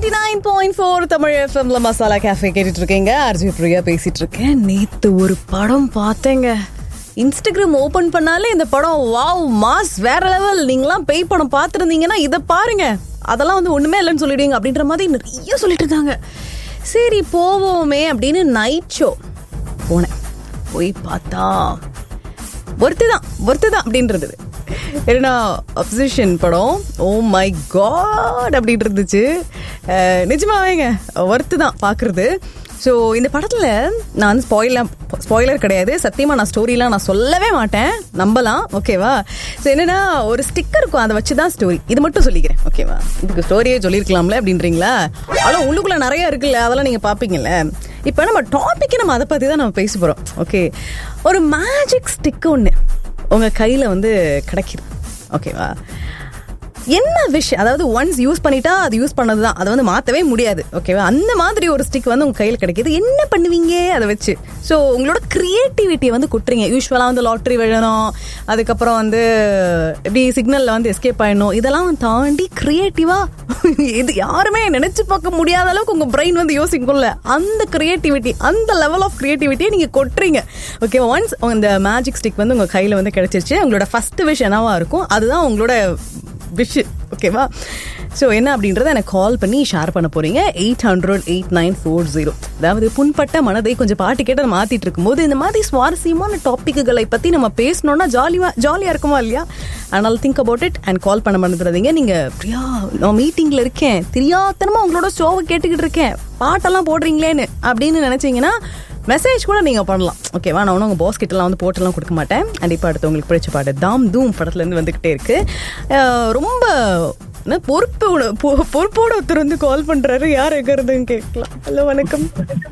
eighty nine point four Tamil எஃப்எம்ல Masala Cafe கேட்டுட்டு இருக்கீங்க ஆர்ஜி பிரியா பேசிட்டு இருக்கேன் நேத்து ஒரு படம் பார்த்தேங்க இன்ஸ்டாகிராம் ஓபன் பண்ணாலே இந்த படம் வாவ் மாஸ் வேற லெவல் நீங்களாம் பேய் படம் பார்த்துருந்தீங்கன்னா இதை பாருங்க அதெல்லாம் வந்து ஒண்ணுமே இல்லைன்னு சொல்லிடுவீங்க அப்படின்ற மாதிரி நிறைய சொல்லிட்டு இருக்காங்க சரி போவோமே அப்படின்னு நைட் ஷோ போனேன் போய் பார்த்தா ஒருத்து தான் ஒருத்து தான் அப்படின்றது ஏன்னா அப்சிஷன் படம் ஓ மை காட் அப்படின்னு இருந்துச்சு அஹ், நிஜமாவேங்க ஒர்த்து தான் பார்க்குறது ஸோ இந்த படத்தில் நான் வந்து ஸ்பாயிலாம் ஸ்பாயிலர் கிடையாது சத்தியமாக நான் ஸ்டோரிலாம் நான் சொல்லவே மாட்டேன் நம்பலாம் ஓகேவா ஸோ என்னன்னா ஒரு ஸ்டிக்கர் இருக்கும் அதை வச்சு தான் ஸ்டோரி இது மட்டும் சொல்லிக்கிறேன் ஓகேவா இதுக்கு ஸ்டோரியே சொல்லியிருக்கலாம்ல அப்படின்றீங்களா அதெல்லாம் உள்ளுக்குள்ளே நிறைய இருக்குல்ல அதெல்லாம் நீங்கள் பார்ப்பீங்கல்ல இப்போ நம்ம டாபிக் நம்ம அதை பற்றி தான் நம்ம பேச போகிறோம் ஓகே ஒரு மேஜிக் ஸ்டிக் ஒன்று உங்கள் கையில் வந்து கிடைக்குது ஓகேவா என்ன விஷயம் அதாவது ஒன்ஸ் யூஸ் பண்ணிட்டா அது யூஸ் பண்ணது தான் அதை வந்து மாற்றவே முடியாது ஓகேவா அந்த மாதிரி ஒரு ஸ்டிக் வந்து உங்கள் கையில் கிடைக்கிது என்ன பண்ணுவீங்க அதை வச்சு ஸோ உங்களோட க்ரியேட்டிவிட்டியை வந்து குட்டுறீங்க யூஸ்வலாக வந்து லாட்ரி விழணும் அதுக்கப்புறம் வந்து எப்படி சிக்னலில் வந்து எஸ்கேப் ஆயிடணும் இதெல்லாம் தாண்டி க்ரியேட்டிவாக இது யாருமே நினச்சி பார்க்க முடியாத அளவுக்கு உங்கள் பிரெயின் வந்து யோசிக்கும்ல அந்த க்ரியேட்டிவிட்டி அந்த லெவல் ஆஃப் க்ரியேட்டிவிட்டியை நீங்கள் கொட்டுறீங்க ஓகே ஒன்ஸ் இந்த மேஜிக் ஸ்டிக் வந்து உங்கள் கையில் வந்து கிடைச்சிருச்சு உங்களோட ஃபஸ்ட்டு விஷ் என்னவா இருக்கும் அதுதான் உங்களோட விஷ் ஓகேவா ஸோ என்ன அப்படின்றத எனக்கு கால் பண்ணி ஷேர் பண்ண போறீங்க eight hundred eight nine four zero அதாவது புண்பட்ட மனதை கொஞ்சம் பாட்டு கேட்டு மாத்திட்டு இருக்கும்போது இந்த மாதிரி சுவாரஸ்யமான டாபிக்குகளை பத்தி நம்ம பேசணும்னா ஜாலியா ஜாலியா இருக்குமா இல்லையா அதனால think about it and call பண்ண மறந்துடாதீங்க நீங்க பிரியா நான் மீட்டிங்ல இருக்கேன் தெரியாதனமா உங்களோட ஷோவை கேட்டுக்கிட்டு இருக்கேன் பாட்டெல்லாம் போடுறீங்களேன்னு அப்படின்னு நினைச்சீங்கன்னா மெசேஜ் கூட நீங்க பண்ணலாம் ஓகேவா நான் ஒன்றும் உங்க பாஸ் கிட்டலாம் வந்து போட்டெல்லாம் கொடுக்க மாட்டேன் கண்டிப்பா அடுத்து உங்களுக்கு பிடிச்ச பாட்டு தாம் தூம் படத்துல இருந்து வந்துகிட்டே இருக்கு அஹ் ரொம்ப என்ன பொறுப்பு உண- பொ- பொறுப்போட ஒருத்தர் வந்து கால் பண்றாரு யார் எங்கிறதுன்னு கேட்கலாம் ஹலோ வணக்கம்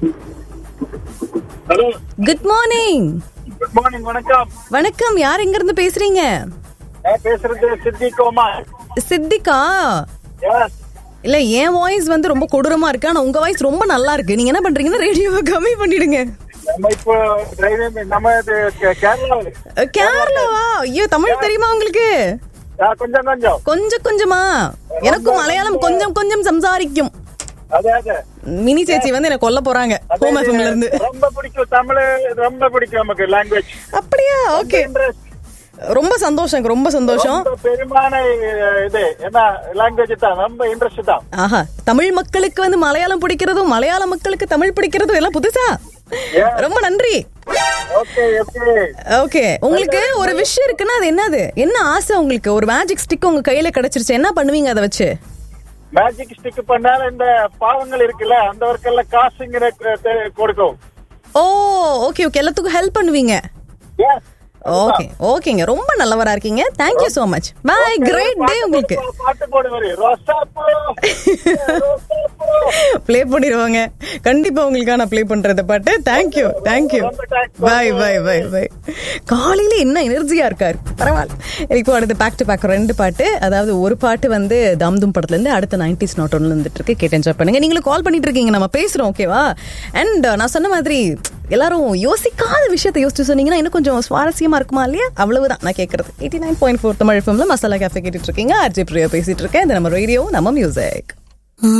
hello good morning good morning வணக்கம் வணக்கம் யார் எங்க இருந்து பேசுறீங்க நான் பேசுறது சித்தி குமார் சித்திகா எஸ் இல்ல என் வாய்ஸ் வந்து ரொம்ப கொடூரமா இருக்கு ஆனா உங்க வாய்ஸ் ரொம்ப நல்லா இருக்கு நீங்க என்ன பண்றீங்கன்னா ரேடியோவை கம்மி பண்ணிடுங்க நம்ம இப்போ டிரைவிங் நம்ம இது கே- கேரளா அஹ், கேரளாவா ஐயோ தமிழ் தெரியுமா உங்களுக்கு ஆ, கொஞ்சம் கொஞ்சம் கொஞ்சம் கொஞ்சமா எனக்கும் மலையாளம் கொஞ்சம் கொஞ்சம் சம்சாரிக்கும் அதே அதே மினி சேச்சி வந்து என்ன கொல்ல போறாங்க அதே, ஹோம் எஃப்எம்ல இருந்து ரொம்ப பிடிக்கும் தமிழ் ரொம்ப பிடிக்கும் நமக்கு லாங்குவேஜ் அப்படியா ஓகே ரொம்ப சந்தோஷம் ரொம்ப சந்தோஷம் ரொம்ப பெருமான இது என்ன லாங்குவேஜ் தான் ரொம்ப இன்ட்ரெஸ்ட் தான் ஆஹா தமிழ் மக்களுக்கு வந்து மலையாளம் பிடிக்கிறதும் மலையாள மக்களுக்கு தமிழ் பிடிக்கிறதும் எல்லாம் புதுசா ரொம்ப நன்றி ஓகே ஓகே ஓகே உங்களுக்கு ஒரு விஷயம் இருக்குன்னா அது என்னது என்ன ஆசை உங்களுக்கு ஒரு மேஜிக் ஸ்டிக் உங்க கையில கிடைச்சிருச்சு என்ன பண்ணுவீங்க அதை வச்சு மேஜிக் ஸ்டிக் பண்ணால இந்த பாவங்கள் இருக்குல்ல அந்த ஒர்க்கெல்லாம் காசுங்கிற கொடுக்கும் ஓ ஓகே ஓகே எல்லாத்துக்கும் ஹெல்ப் பண்ணுவீங்க எஸ் ஓகே ஓகேங்க ரொம்ப நல்லவரா இருக்கீங்க thank you so much bye great day உங்களுக்கு பாட்டு போடுவாரு ரோசாப்பூ ரோசாப்பூ ப்ளே பண்ணிடுவாங்க கண்டிப்பா உங்களுக்கு நான் ப்ளே பண்றத பாட்டு thank you thank you bye bye bye bye காலையில என்ன எனர்ஜியா இருக்காரு பரவாயில்ல இப்போ அடுத்து பேக் டு பேக் ரெண்டு பாட்டு அதாவது ஒரு பாட்டு வந்து தம்தும் படத்துல இருந்து அடுத்த நைன்டிஸ் நாட் ஒன்ல இருந்துட்டு இருக்கு கேட்டு என்ஜாய் பண்ணுங்க நீங்களும் கால் பண்ணிட்டு இருக்கீங்க நம்ம பேசுறோம் ஓகேவா அண்ட் நான் சொன்ன மாதிரி எல்லாரும் யோசிக்காத விஷயத்தை யோசிச்சு சொன்னீங்கன்னா இன்னும் கொஞ்சம் சுவாரஸ்யமா இருக்குமா இல்லையா அவ்வளவுதான் நான் கேட்கறது eighty nine point four Tamil ஃபிலிம்ல மசாலா கேஃபே கேட்டுட்டு இருக்கீங்க ஆர்ஜே பிரியா பேசிட்டு இருக்கேன் இது நம்ம ரேடியோ நம்ம மியூசிக்